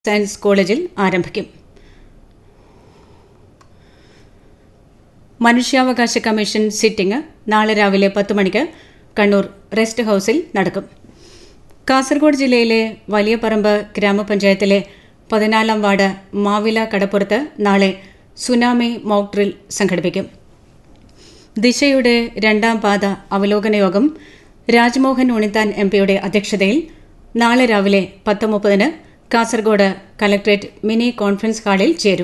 science കോളേജിൽ ആരംഭിക്കും മനുഷ്യാവകാശ കമ്മീഷൻ സിറ്റിംഗ് നാളെ രാവിലെ പത്ത് മണിക്ക് കണ്ണൂർ റെസ്റ്റ് ഹൌസിൽ നടക്കും കാസർഗോഡ് ജില്ലയിലെ വലിയ പറമ്പ് ഗ്രാമപഞ്ചായത്തിലെ പതിനാലാം വാർഡ് മാവില കടപ്പുറത്ത് നാളെ സുനാമി മോക്ക് ഡ്രിൽ സംഘടിപ്പിക്കും ദിശയുടെ രണ്ടാം പാത അവലോകന യോഗം രാജ്മോഹൻ ഉണിത്താൻ എം പിയുടെ അധ്യക്ഷതയിൽ നാളെ രാവിലെ പത്ത് മുപ്പതിന് കാസർഗോഡ് കലക്ട്രേറ്റ് മിനി കോൺഫറൻസ് ഹാളിൽ ചേരും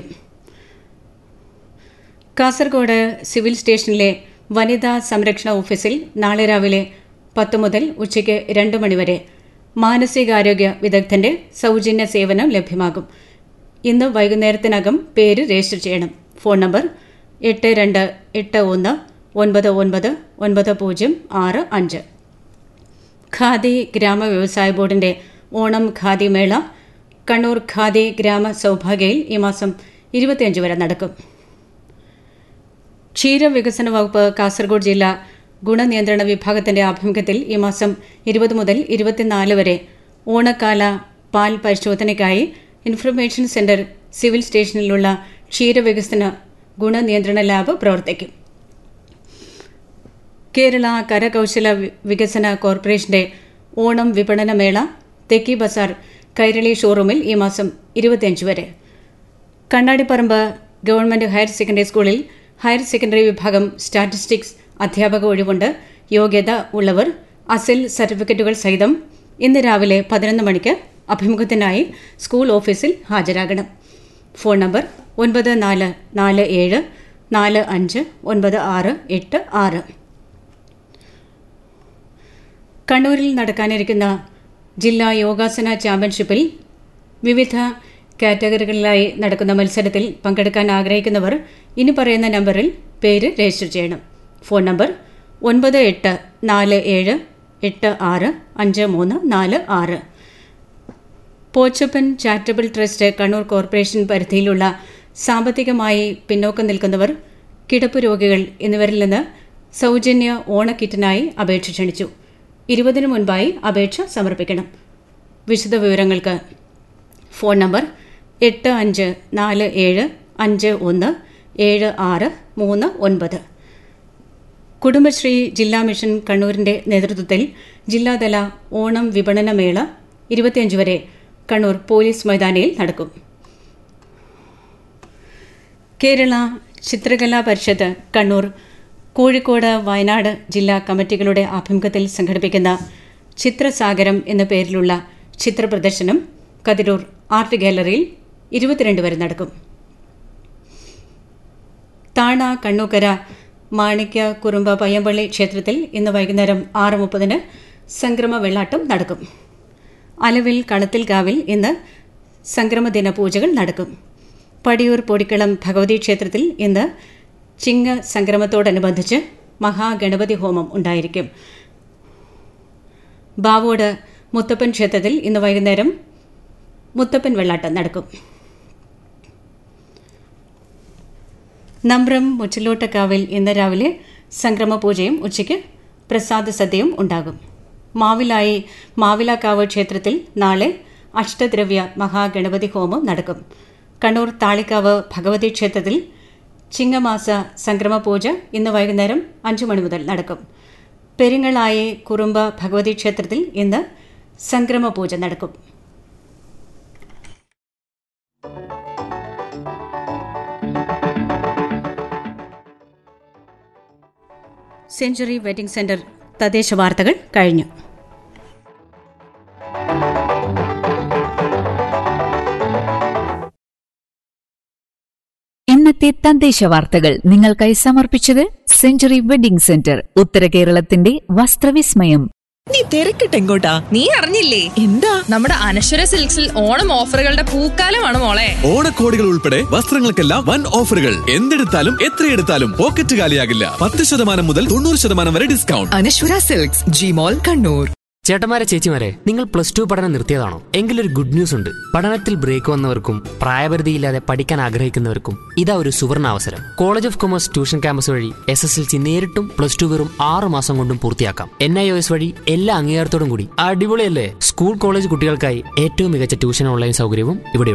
കാസർഗോഡ് സിവിൽ സ്റ്റേഷനിലെ വനിതാ സംരക്ഷണ ഓഫീസിൽ നാളെ രാവിലെ പത്ത് മുതൽ ഉച്ചയ്ക്ക് രണ്ട് മണിവരെ മാനസികാരോഗ്യ വിദഗ്ധന്റെ സൗജന്യ സേവനം ലഭ്യമാകും ഇന്ന് വൈകുന്നേരത്തിനകം പേര് രജിസ്റ്റർ ചെയ്യണം ഫോൺ നമ്പർ എട്ട് രണ്ട് എട്ട് ഒന്ന് ഒൻപത് ഒൻപത് ഒൻപത് പൂജ്യം ആറ് അഞ്ച് ഖാദി ഗ്രാമ വ്യവസായ ബോർഡിന്റെ ഓണം ഖാദി മേള കണ്ണൂർ ഖാദി ഗ്രാമ സൗഭാഗ്യയിൽ ഈ മാസം ഇരുപത്തിയഞ്ച് വരെ നടക്കും ക്ഷീരവികസന വകുപ്പ് കാസർഗോഡ് ജില്ലാ ഗുണനിയന്ത്രണ വിഭാഗത്തിന്റെ ആഭിമുഖ്യത്തിൽ ഈ മാസം ഇരുപത് മുതൽ ഇരുപത്തിനാല് വരെ ഓണക്കാല പാൽ പരിശോധനയ്ക്കായി ഇൻഫർമേഷൻ സെന്റർ സിവിൽ സ്റ്റേഷനിലുള്ള ക്ഷീരവികസന ഗുണനിയന്ത്രണ ലാബ് പ്രവർത്തിക്കും കേരള കരകൌശല വികസന കോർപ്പറേഷന്റെ ഓണം വിപണന മേള തെക്കി ബസാർ കൈരളി ഷോറൂമിൽ ഈ മാസം ഇരുപത്തിയഞ്ച് വരെ കണ്ണാടിപ്പറമ്പ് ഗവൺമെന്റ് ഹയർ സെക്കൻഡറി സ്കൂളിൽ ഹയർ സെക്കൻഡറി വിഭാഗം സ്റ്റാറ്റിസ്റ്റിക്സ് അധ്യാപക ഒഴിവുണ്ട് യോഗ്യത ഉള്ളവർ അസിൽ സർട്ടിഫിക്കറ്റുകൾ സഹിതം ഇന്ന് രാവിലെ പതിനൊന്ന് മണിക്ക് അഭിമുഖത്തിനായി സ്കൂൾ ഓഫീസിൽ ഹാജരാകണം ഫോൺ നമ്പർ ഒൻപത് നാല് നാല് ഏഴ് നാല് അഞ്ച് ഒൻപത് ആറ് എട്ട് ആറ് കണ്ണൂരിൽ നടക്കാനിരിക്കുന്ന ജില്ലാ യോഗാസന ചാമ്പ്യൻഷിപ്പിൽ വിവിധ കാറ്റഗറികളിലായി നടക്കുന്ന മത്സരത്തിൽ പങ്കെടുക്കാൻ ആഗ്രഹിക്കുന്നവർ ഇനി പറയുന്ന നമ്പറിൽ പേര് രജിസ്റ്റർ ചെയ്യണം ഫോൺ നമ്പർ ഒൻപത് എട്ട് നാല് ഏഴ് എട്ട് ആറ് അഞ്ച് മൂന്ന് നാല് ആറ് Pochappan charitable trust Kannur corporation പരിധിയിലുള്ള സാമ്പത്തികമായി പിന്നോക്കം നിൽക്കുന്നവർ കിടപ്പ് രോഗികൾ എന്നിവരിൽ നിന്ന് സൗജന്യ ഓണക്കിറ്റിനായി അപേക്ഷ ക്ഷണിച്ചു ഇരുപതിനു മുൻപായി അപേക്ഷ സമർപ്പിക്കണം വിശദവിവരങ്ങൾക്ക് ഫോൺ നമ്പർ എട്ട് അഞ്ച് നാല് ഏഴ് അഞ്ച് ഒന്ന് ഏഴ് ആറ് മൂന്ന് ഒൻപത് കുടുംബശ്രീ ജില്ലാ മിഷൻ കണ്ണൂരിന്റെ നേതൃത്വത്തിൽ ജില്ലാതല ഓണം വിപണന മേള ഇരുപത്തിയഞ്ച് വരെ കണ്ണൂർ പോലീസ് മൈതാനിയിൽ നടക്കും കേരള ചിത്രകലാ പരിഷത്ത് കണ്ണൂർ കോഴിക്കോട് വയനാട് ജില്ലാ കമ്മിറ്റികളുടെ ആഭിമുഖ്യത്തിൽ സംഘടിപ്പിക്കുന്ന ചിത്രസാഗരം എന്ന പേരിലുള്ള ചിത്രപ്രദർശനം കതിരൂർ ആർട്ട് ഗാലറിയിൽ ഇരുപത്തിരണ്ട് വരെ നടക്കും താണ കണ്ണൂക്കര മാണിക്യ കുറുമ്പ പയ്യമ്പള്ളി ക്ഷേത്രത്തിൽ ഇന്ന് വൈകുന്നേരം ആറ് മുപ്പതിന് സംക്രമ വെള്ളാട്ടം നടക്കും അലവിൽ കളത്തിൽകാവിൽ ഇന്ന് സംക്രമദിന പൂജകൾ നടക്കും പടിയൂർ പൊടിക്കളം ഭഗവതി ക്ഷേത്രത്തിൽ ഇന്ന് ചിങ്ങ സംക്രമത്തോടനുബന്ധിച്ച് മഹാഗണപതി ഹോമം ഉണ്ടായിരിക്കും ബാവോട് മുത്തപ്പൻ ക്ഷേത്രത്തിൽ ഇന്ന് വൈകുന്നേരം മുത്തപ്പൻ വെള്ളാട്ടം നടക്കും നമ്പ്രം മുച്ചിലോട്ടക്കാവിൽ ഇന്ന് രാവിലെ സംക്രമ പൂജയും ഉച്ചയ്ക്ക് പ്രസാദ സദ്യയും ഉണ്ടാകും മാവിലായി മാവിലാക്കാവ് ക്ഷേത്രത്തിൽ നാളെ അഷ്ടദ്രവ്യ മഹാഗണപതി ഹോമം നടക്കും കണ്ണൂർ താളിക്കാവ് ഭഗവതി ക്ഷേത്രത്തിൽ ചിങ്ങമാസ സംക്രമ പൂജ ഇന്ന് വൈകുന്നേരം അഞ്ചു മണി മുതൽ നടക്കും പെരിങ്ങളായി കുറുമ്പ ഭഗവതി ക്ഷേത്രത്തിൽ ഇന്ന് സംക്രമ പൂജ നടക്കും സെഞ്ചുറി വെഡിംഗ് സെന്റർ തദ്ദേശ വാർത്തകൾ കഴിഞ്ഞു ഇന്നത്തെ തദ്ദേശ വാർത്തകൾ നിങ്ങൾക്കായി സമർപ്പിച്ചത് സെഞ്ചുറി വെഡിംഗ് സെന്റർ ഉത്തര കേരളത്തിന്റെ വസ്ത്രവിസ്മയം നീ തിരക്കിട്ട് എങ്ങോട്ടാ നീ അറിഞ്ഞില്ലേ എന്താ നമ്മുടെ അനശ്വര സിൽക്സിൽ ഓണം ഓഫറുകളുടെ പൂക്കാലമാണ് മോളെ ഓണക്കോടികൾ ഉൾപ്പെടെ വസ്ത്രങ്ങൾക്കെല്ലാം വൻ ഓഫറുകൾ എന്തെടുത്താലും എത്രയെടുത്താലും പോക്കറ്റ് കാലിയാകില്ല പത്ത് ശതമാനം മുതൽ തൊണ്ണൂറ് ശതമാനം വരെ ഡിസ്കൗണ്ട് അനശ്വര സിൽക്സ് ജിമോൾ കണ്ണൂർ ചേട്ടന്മാരെ ചേച്ചിമാരെ നിങ്ങൾ പ്ലസ് ടു പഠനം നിർത്തിയതാണോ എങ്കിലൊരു ഗുഡ് ന്യൂസ് ഉണ്ട് പഠനത്തിൽ ബ്രേക്ക് വന്നവർക്കും പ്രായപരിധിയില്ലാതെ പഠിക്കാൻ ആഗ്രഹിക്കുന്നവർക്കും ഇതാ ഒരു സുവർണ അവസരം college of commerce tuition campus വഴി എസ് എസ് എൽ സി നേരിട്ടും പ്ലസ് ടു വെറും ആറ് മാസം കൊണ്ടും പൂർത്തിയാക്കാം എൻ ഐ ഒ എസ് വഴി എല്ലാ അംഗീകാരത്തോടും കൂടി അടിപൊളിയല്ലേ സ്കൂൾ കോളേജ് കുട്ടികൾക്കായി ഏറ്റവും മികച്ച ട്യൂഷൻ ഓൺലൈൻ സൗകര്യവും ഇവിടെ